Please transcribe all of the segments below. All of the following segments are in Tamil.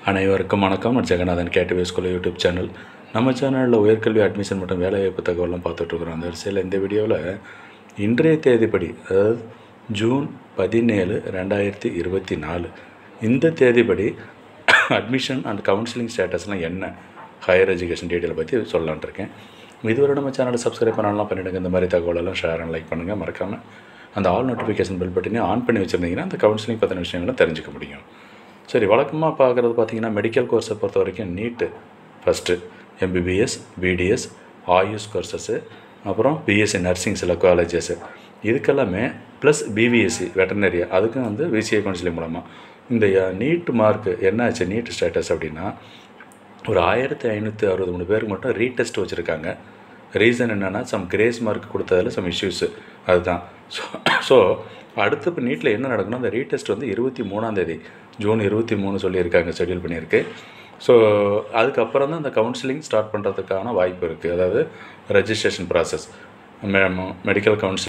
அனைவருக்கும் வணக்கம் நான் Jeganathan Gateway School YouTube channel நம்ம சேனலில் உயர்கல்வி அட்மிஷன் மற்றும் வேலைவாய்ப்பு தகவலாம் பார்த்துட்ருக்குறோம் அந்த வரிசையில் இந்த வீடியோவில் இன்றைய தேதிப்படி அதாவது ஜூன் பதினேழு ரெண்டாயிரத்தி இருபத்தி நாலு இந்த தேதிப்படி அட்மிஷன் அண்ட் கவுன்சிலிங் ஸ்டேட்டஸ்லாம் என்ன ஹையர் எஜுகேஷன் டீட்டெயில் பற்றி சொல்லலான் இருக்கேன் இதுவரை நம்ம சேனலை சப்ஸ்கிரைப் பண்ணலாம் பண்ணிவிடுங்க இந்த மாதிரி தகவலெல்லாம் ஷேர் அண்ட் லைக் பண்ணுங்கள் மறக்காமல் அந்த ஆல் நோட்டிஃபிகேஷன் பெல் பட்டனையும் ஆன் பண்ணி வச்சுருந்தீங்கன்னா அந்த கவுன்சிலிங் பற்றின விஷயங்களும் தெரிஞ்சுக்க முடியும் சரி வழக்கமாக பார்க்குறது பார்த்தீங்கன்னா மெடிக்கல் கோர்ஸை பொறுத்த வரைக்கும் NEET first MBBS BDS AYUSH courses அப்புறம் பிஎஸ்சி நர்சிங் சில காலேஜஸ்ஸு இதுக்கெல்லாமே ப்ளஸ் பிவிஎஸ்சி வெட்டனரி அதுக்கும் வந்து விசிஏ கவுன்சிலிங் மூலமாக இந்த நீட் மார்க்கு என்ன ஆச்சு நீட் ஸ்டேட்டஸ் அப்படின்னா ஒரு ஆயிரத்தி ஐநூற்றி அறுபது மூணு பேருக்கு மட்டும் ரீடெஸ்ட் வச்சுருக்காங்க ரீசன் என்னென்னா சம் கிரேஸ் மார்க் கொடுத்ததில் சம் இஷ்யூஸு அதுதான் ஸோ ஸோ அடுத்து இப்போ நீட்டில் என்ன நடக்கணும் அந்த ரீடெஸ்ட் வந்து இருபத்தி மூணாந்தேதி ஜூன் இருபத்தி மூணு சொல்லியிருக்காங்க ஷெட்யூல் பண்ணியிருக்கு ஸோ அதுக்கப்புறம் தான் அந்த கவுன்சிலிங் ஸ்டார்ட் பண்ணுறதுக்கான வாய்ப்பு இருக்குது அதாவது registration process medical counselling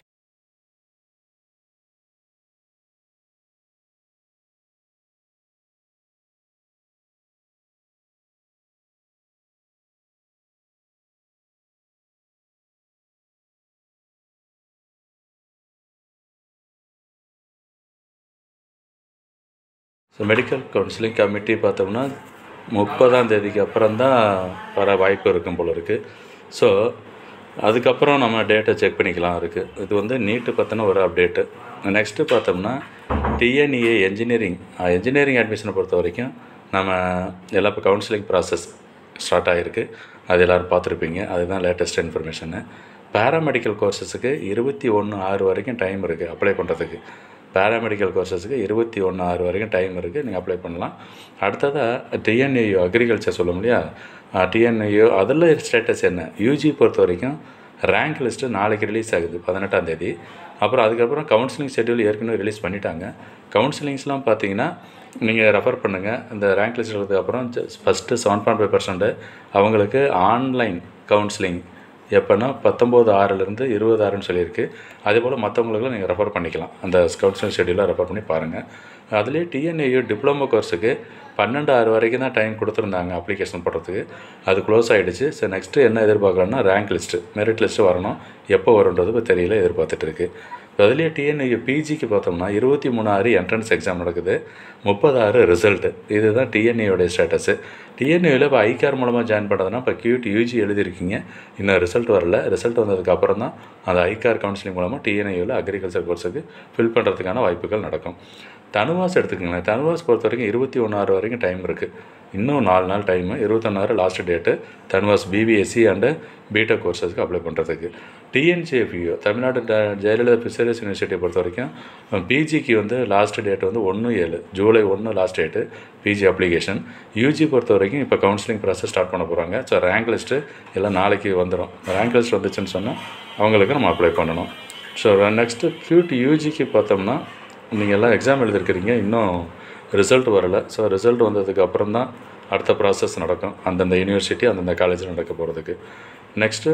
so medical counselling committee பார்த்தோம்னா முப்பதாம் தேதிக்கு அப்புறம் தான் வர வாய்ப்பு இருக்கும் போல இருக்குது ஸோ அதுக்கப்புறம் நம்ம டேட்டை செக் பண்ணிக்கலாம் இருக்குது இது வந்து நீட்டு பற்றின ஒரு அப்டேட்டு நெக்ஸ்ட்டு பார்த்தோம்னா டிஎன்இஏ என்ஜினியரிங் என்ஜினியரிங் அட்மிஷனை பொறுத்த வரைக்கும் நம்ம எல்லா இப்போ கவுன்சிலிங் ப்ராசஸ் ஸ்டார்ட் ஆகிருக்கு அது எல்லோரும் பார்த்துருப்பீங்க அதுதான் லேட்டஸ்ட் இன்ஃபர்மேஷனு பேராமெடிக்கல் கோர்சஸுக்கு இருபத்தி ஒன்று ஆறு வரைக்கும் டைம் இருக்குது அப்ளை பண்ணுறதுக்கு பேராமெடிக்கல் கோர்சஸுக்கு இருபத்தி ஒன்று ஆறு வரைக்கும் டைம் இருக்குது நீங்கள் அப்ளை பண்ணலாம் அடுத்ததாக டிஎன்ஏயு அக்ரிகல்ச்சர் சொல்லும் இல்லையா டிஎன்ஏயு அதில் ஸ்டேட்டஸ் என்ன யூஜி பொறுத்த வரைக்கும் ரேங்க் லிஸ்ட்டு நாளைக்கு ரிலீஸ் ஆகுது பதினெட்டாம் தேதி அப்புறம் அதுக்கப்புறம் கவுன்சிலிங் ஷெட்யூல் ஏற்கனவே ரிலீஸ் பண்ணிட்டாங்க கவுன்சிலிங்ஸ்லாம் பார்த்தீங்கன்னா நீங்கள் ரெஃபர் பண்ணுங்கள் இந்த ரேங்க் லிஸ்ட் அப்புறம் first seven point five percent அவங்களுக்கு ஆன்லைன் கவுன்சிலிங் எப்போனா பத்தொம்போது ஆறுலேருந்து இருபது ஆறுன்னு சொல்லியிருக்கு அதே போல் மற்றவங்களுக்கும் நீங்கள் ரெஃபர் பண்ணிக்கலாம் அந்த கவுன்சிலிங் ஷெடியூலை ரெஃபர் பண்ணி பாருங்கள் அதுலேயே டிஎன்ஏயு டிப்ளமோ கோர்ஸுக்கு பன்னெண்டு ஆறு வரைக்கும் தான் டைம் கொடுத்துருந்தாங்க அப்ளிகேஷன் போடுறதுக்கு அது க்ளோஸ் ஆகிடுச்சு ஸோ நெக்ஸ்ட்டு என்ன எதிர்பார்க்குறோன்னா ரேங்க் லிஸ்ட்டு மெரிட் லிஸ்ட்டு வரணும் எப்போ வருன்றது இப்போ தெரியல எதிர்பார்த்துட்டு இருக்குது அதுலேயே டிஎன்ஐ பிஜிக்கு பார்த்தோம்னா இருபத்தி மூணு ஆறு என்ட்ரன்ஸ் எக்ஸாம் நடக்குது முப்பதாறு ரிசல்ட்டு இதுதான் டிஎன்ஏயோடைய ஸ்டேட்டஸு டிஎன்ஏவில் இப்போ ஐகார் மூலமாக ஜாயின் பண்ணுறதுனா இப்போ கியூட் யூஜி எழுதியிருக்கீங்க இன்னும் ரிசல்ட் வரல ரிசல்ட் வந்ததுக்கு அப்புறம் தான் அந்த ஐகார் கவுன்சிலிங் மூலமாக டிஎன்ஏவில் அக்ரிகல்ச்சர் கோர்ஸுக்கு ஃபில் பண்ணுறதுக்கான வாய்ப்புகள் நடக்கும் தனுவாஸ் எடுத்துக்கோங்களேன் தனுவாஸ் பொறுத்த வரைக்கும் இருபத்தி ஒன்றாறு வரைக்கும் டைம் இருக்குது இன்னும் நாலு நாள் டைமு இருபத்தொன்னாறு last date TANUVAS BVSc and BTech கோர்ஸஸ்க்கு அப்ளை பண்ணுறதுக்கு டிஎன்ஜிஎஃப்யூ தமிழ்நாடு ஜெயலலிதா ஃபிஷரிஸ் யூனிவர்சிட்டியை பொறுத்த வரைக்கும் பிஜிக்கு வந்து லாஸ்ட் டேட் வந்து ஒன்று ஏழு ஜூலை ஒன்று last date PG application UG பொறுத்த வரைக்கும் இப்போ கவுன்சிலிங் ப்ராசஸ் ஸ்டார்ட் பண்ண போகிறாங்க ஸோ ரேங்க் லிஸ்ட்டு எல்லாம் நாளைக்கு வந்துடும் ரேங்க் லிஸ்ட் வந்துச்சுன்னு சொன்னால் அவங்களுக்கு நம்ம அப்ளை பண்ணணும் ஸோ நெக்ஸ்ட்டு கியூட் யூஜிக்கு பார்த்தோம்னா நீங்கள் எல்லாம் எக்ஸாம் எழுதிருக்கிறீங்க இன்னும் ரிசல்ட் வரலை ஸோ ரிசல்ட் வந்ததுக்கு அப்புறம் தான் அடுத்த ப்ராசஸ் நடக்கும் அந்தந்த யூனிவர்சிட்டி அந்தந்த காலேஜில் நடக்க போகிறதுக்கு நெக்ஸ்ட்டு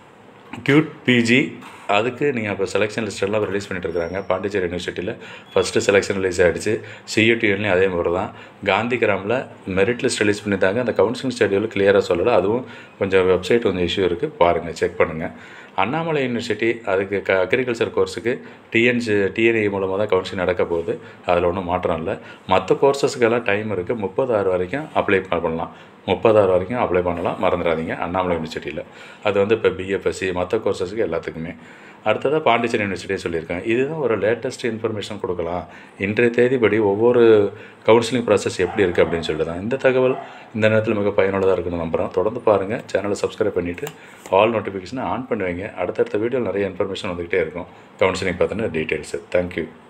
கியூட் பிஜி அதுக்கு நீங்கள் இப்போ செலெக்ஷன் லிஸ்ட் எல்லாம் ரிலீஸ் பண்ணிட்டு இருக்காங்க பாண்டிச்சேரி யூனிவர்சிட்டியில் ஃபஸ்ட்டு செலெக்ஷன் ரிலீஸ் ஆகிடுச்சு சியூடியூன்லேயும் அதே மாதிரி தான் காந்தி கிராமில் மெரிட் லிஸ்ட் ரிலீஸ் பண்ணியிருந்தாங்க அந்த கவுன்சிலிங் ஷெடியூல் கிளியராக சொல்லலை அதுவும் கொஞ்சம் வெப்சைட் கொஞ்சம் இஷ்யூ இருக்குது பாருங்கள் செக் பண்ணுங்கள் அண்ணாமலை யூனிவர்சிட்டி அதுக்கு க அக்ரிகல்ச்சர் கோர்ஸுக்கு டிஎன்ஜி டிஎன்இ மூலமாக தான் கவுன்சிலிங் நடக்க போகுது அதில் ஒன்றும் மாற்றம் இல்லை மற்ற கோர்சஸ்க்கெல்லாம் டைம் இருக்குது முப்பதாறு வரைக்கும் அப்ளை பண்ணலாம் முப்பதாறு வரைக்கும் அப்ளை பண்ணலாம் மறந்துடாதீங்க அண்ணாமலை யூனிவர்சிட்டியில் அது வந்து இப்போ பிஎஃப்எஸ்சி மற்ற கோர்சஸுக்கு எல்லாத்துக்குமே அடுத்ததாக பாண்டிச்சேரி யூனிவர்சிட்டியே சொல்லியிருக்கேன் இதுதான் ஒரு லேட்டஸ்ட் இன்ஃபர்மேஷன் கொடுக்கலாம் இன்றைய தேதிப்படி ஒவ்வொரு கவுன்சிலிங் ப்ராசஸ் எப்படி இருக்குது அப்படின்னு சொல்லிட்டு தான் இந்த தகவல் இந்த நேரத்தில் மிக பயனுள்ளதாக இருக்குன்னு நம்புகிறோம் தொடர்ந்து பாருங்கள் சேனலை சப்ஸ்கிரைப் பண்ணிவிட்டு ஆல் நோட்டிஃபிகேஷனை ஆன் பண்ணுவீங்க அடுத்தடுத்த வீடியோவில் நிறைய இன்ஃபர்மேஷன் வந்துக்கிட்டே இருக்கும் கவுன்சிலிங் பார்த்தினா டீட்டெயில்ஸு தேங்க்யூ